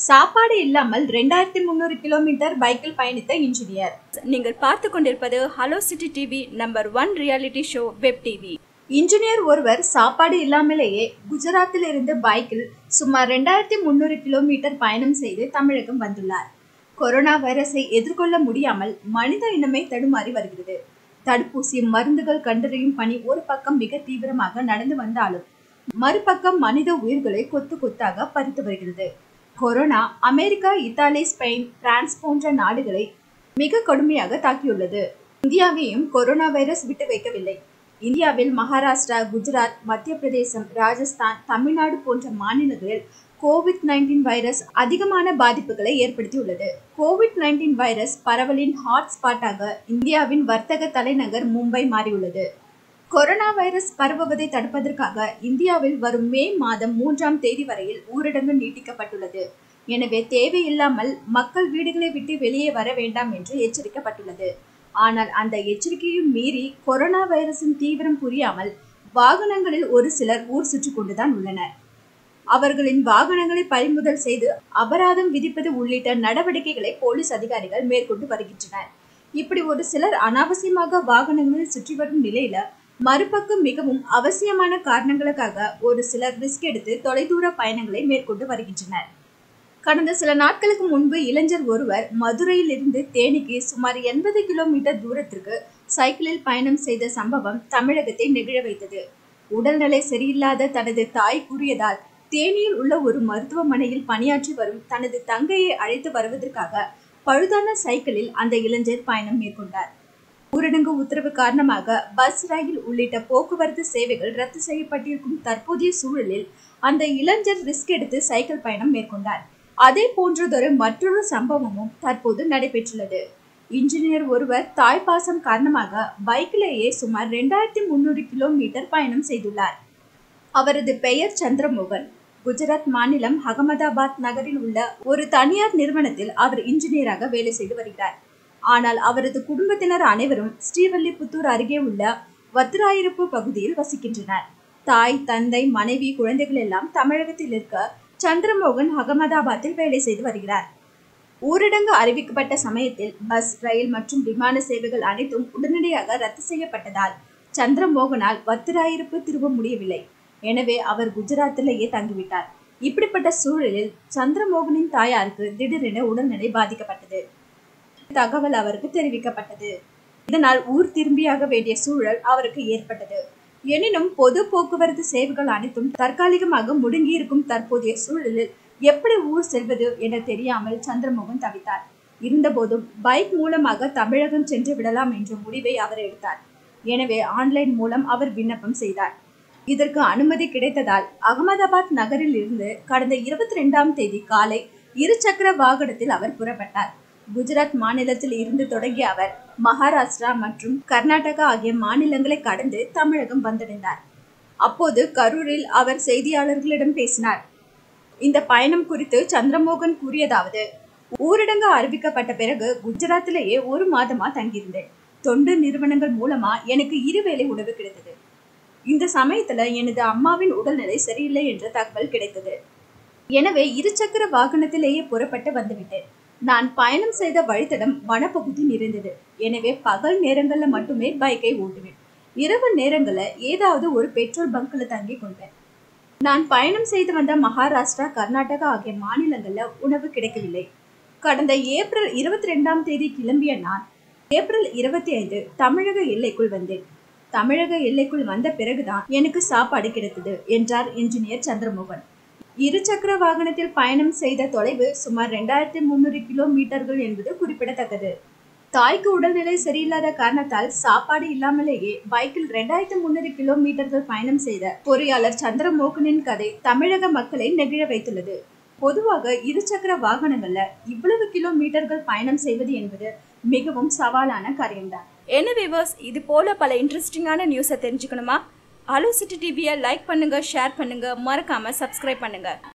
சாப்பாடு இல்லாமல் ரெண்டாயிரத்தி முந்நூறு கிலோமீட்டர் பைக்கில் பயணித்த இன்ஜினியர் நீங்கள் பார்த்து கொண்டிருப்பது hello city TV number one reality show web TV engineer ஒருவர் சாப்பாடு இல்லாமலேயே குஜராத்தில் இருந்து பைக்கில் சுமார் ரெண்டாயிரத்தி முந்நூறு கிலோமீட்டர் பயணம் செய்து தமிழகம் வந்துள்ளார் கொரோனா வைரஸை எதிர்கொள்ள முடியாமல் மனித இனமே தடுமாறி வருகிறது தடுப்பூசி மருந்துகள் கண்டறியும் பணி ஒரு பக்கம் மிக தீவிரமாக நடந்து வந்தாலும் மறுபக்கம் மனித உயிர்களை கொத்து கொத்தாக பறித்து வருகிறது corona America Italy Spain France போன்ற நாடுகளை மிக கடுமையாக தாக்கியுள்ளது இந்தியாவையும் கொரோனா வைரஸ் விட்டு வைக்கவில்லை இந்தியாவில் மகாராஷ்டிரா குஜராத் மத்திய பிரதேசம் ராஜஸ்தான் தமிழ்நாடு போன்ற மாநிலங்களில் கோவிட் நைன்டீன் வைரஸ் அதிகமான பாதிப்புகளை ஏற்படுத்தியுள்ளது கோவிட் நைன்டீன் வைரஸ் பரவலின் ஹாட் ஸ்பாட்டாக இந்தியாவின் வர்த்தக தலைநகர் மும்பை மாறியுள்ளது கொரோனா வைரஸ் பரவுவதை தடுப்பதற்காக இந்தியாவில் வரும் மே மாதம் மூன்றாம் தேதி வரையில் ஊரடங்கு நீட்டிக்கப்பட்டுள்ளது எனவே தேவையில்லாமல் மக்கள் வீடுகளை விட்டு வெளியே வர வேண்டாம் என்று எச்சரிக்கப்பட்டுள்ளது ஆனால் அந்த எச்சரிக்கையும் மீறி கொரோனா வைரஸின் தீவிரம் புரியாமல் வாகனங்களில் ஒரு சிலர் ஊர் சுற்றி கொண்டுதான் உள்ளனர் அவர்களின் வாகனங்களை பறிமுதல் செய்து அபராதம் விதிப்பது உள்ளிட்ட நடவடிக்கைகளை போலீஸ் அதிகாரிகள் மேற்கொண்டு வருகின்றனர் இப்படி ஒரு சிலர் அனாவசியமாக வாகனங்களில் சுற்றி வரும் நிலையில மறுபக்கம் மிகவும் அவசியமான காரணங்களுக்காக ஒரு சிலர் ரிஸ்க் எடுத்து தொலைதூர பயணங்களை மேற்கொண்டு வருகின்றனர் கடந்த சில நாட்களுக்கு முன்பு இளைஞர் ஒருவர் மதுரையில் இருந்து தேனிக்கு சுமார் எண்பது கிலோமீட்டர் தூரத்திற்கு சைக்கிளில் பயணம் செய்த சம்பவம் தமிழகத்தை நெகிழ வைத்தது உடல்நிலை சரியில்லாத தனது தாய் கூறியதால் தேனியில் உள்ள ஒரு மருத்துவமனையில் பணியாற்றி வரும் தனது தங்கையை அழைத்து வருவதற்காக பழுதான சைக்கிளில் அந்த இளைஞர் பயணம் மேற்கொண்டார் ஊரடங்கு உத்தரவு காரணமாக பஸ் ரயில் உள்ளிட்ட போக்குவரத்து சேவைகள் ரத்து செய்யப்பட்டிருக்கும் தற்போதைய சூழலில் அந்த இளைஞர் ரிஸ்க் எடுத்து சைக்கிள் பயணம் மேற்கொண்டார் அதே போன்றதொரு மற்றொரு சம்பவமும் தற்போது நடைபெற்றுள்ளது இன்ஜினியர் ஒருவர் தாய்ப்பாசம் காரணமாக பைக்கிலேயே சுமார் ரெண்டாயிரத்தி முன்னூறு கிலோமீட்டர் பயணம் செய்துள்ளார் அவரது பெயர் சந்திரமோகன் குஜராத் மாநிலம் அகமதாபாத் நகரில் உள்ள ஒரு தனியார் நிறுவனத்தில் அவர் இன்ஜினியராக வேலை செய்து வருகிறார் ஆனால் அவரது குடும்பத்தினர் அனைவரும் ஸ்ரீவல்லிபுத்தூர் அருகே உள்ள வத்திராயிருப்பு பகுதியில் வசிக்கின்றனர் தாய் தந்தை மனைவி குழந்தைகள் எல்லாம் தமிழகத்தில் இருக்க சந்திரமோகன் அகமதாபாத்தில் வேலை செய்து வருகிறார் ஊரடங்கு அறிவிக்கப்பட்ட சமயத்தில் பஸ் ரயில் மற்றும் விமான சேவைகள் அனைத்தும் உடனடியாக ரத்து செய்யப்பட்டதால் சந்திரமோகனால் வத்திராயிருப்பு திரும்ப முடியவில்லை எனவே அவர் குஜராத்திலேயே தங்கிவிட்டார் இப்படிப்பட்ட சூழலில் சந்திரமோகனின் தாயாருக்கு திடீரென உடல்நிலை பாதிக்கப்பட்டது தகவல் அவருக்கு தெரிவிக்கப்பட்டது இதனால் ஊர் திரும்பியாக வேண்டிய சூழல் அவருக்கு ஏற்பட்டது எனினும் பொது போக்குவரத்து சேவைகள் அனைத்தும் தற்காலிகமாக முடங்கியிருக்கும் தற்போதைய சூழலில் எப்படி ஊர் செல்வது என தெரியாமல் சந்திரமோகன் தவித்தார் இருந்தபோதும் பைக் மூலமாக தமிழகம் சென்று விடலாம் என்ற முடிவை அவர் எடுத்தார் எனவே ஆன்லைன் மூலம் அவர் விண்ணப்பம் செய்தார் இதற்கு அனுமதி கிடைத்ததால் அகமதாபாத் நகரில் இருந்து கடந்த இருபத்தி ரெண்டாம் தேதி காலை இருசக்கர வாகனத்தில் அவர் புறப்பட்டார் குஜராத் மாநிலத்தில் இருந்து தொடங்கிய அவர் மகாராஷ்டிரா மற்றும் கர்நாடகா ஆகிய மாநிலங்களை கடந்து தமிழகம் வந்தடைந்தார் அப்போது கரூரில் அவர் செய்தியாளர்களிடம் பேசினார் இந்த பயணம் குறித்து சந்திரமோகன் கூறியதாவது ஊரடங்கு அறிவிக்கப்பட்ட பிறகு குஜராத்திலேயே ஒரு மாதமா தங்கியிருந்தேன் தொண்டு நிறுவனங்கள் மூலமா எனக்கு இருவேளை உணவு கிடைத்தது இந்த சமயத்துல எனது அம்மாவின் உடல்நிலை சரியில்லை என்ற தகவல் கிடைத்தது எனவே இருசக்கர வாகனத்திலேயே புறப்பட்டு வந்துவிட்டேன் நான் பயணம் செய்த வழித்தடம் வனப்பகுதி நிறைந்தது எனவே பகல் நேரங்கள்ல மட்டுமே பைக்கை ஓட்டுவேன் இரவு நேரங்கள்ல ஏதாவது ஒரு பெட்ரோல் பங்க்ல தங்கி கொள்வேன் நான் பயணம் செய்து வந்த மகாராஷ்டிரா கர்நாடகா ஆகிய மாநிலங்கள்ல உணவு கிடைக்கவில்லை கடந்த ஏப்ரல் இருபத்தி ரெண்டாம் தேதி கிளம்பிய நான் ஏப்ரல் இருபத்தி ஐந்து தமிழக எல்லைக்குள் வந்தேன் தமிழக எல்லைக்குள் வந்த பிறகுதான் எனக்கு சாப்பாடு கிடைத்தது என்றார் இன்ஜினியர் சந்திரமோகன் இருசக்கர வாகனத்தில் பயணம் செய்த தொலைவு சுமார் ரெண்டாயிரத்தி முன்னூறு கிலோமீட்டர்கள் என்பது குறிப்பிடத்தக்கது தாய்க்கு உடல்நிலை சரியில்லாத காரணத்தால் சாப்பாடு இல்லாமலேயே பைக்கில் ரெண்டாயிரத்தி முன்னூறு கிலோமீட்டர்கள் பயணம் செய்த பொறியாளர் சந்திரமோகனின் கதை தமிழக மக்களை நெகிழ வைத்துள்ளது பொதுவாக இருசக்கர வாகனங்கள்ல இவ்வளவு கிலோமீட்டர்கள் பயணம் செய்வது என்பது மிகவும் சவாலான காரியம்தான் என்ன விவர்ஸ் இது போல பல இன்ட்ரெஸ்டிங்கான நியூஸை தெரிஞ்சுக்கணுமா ஹலோ சிட்டி டிவியை லைக் பண்ணுங்க ஷேர் பண்ணுங்க மறக்காம சப்ஸ்கிரைப் பண்ணுங்க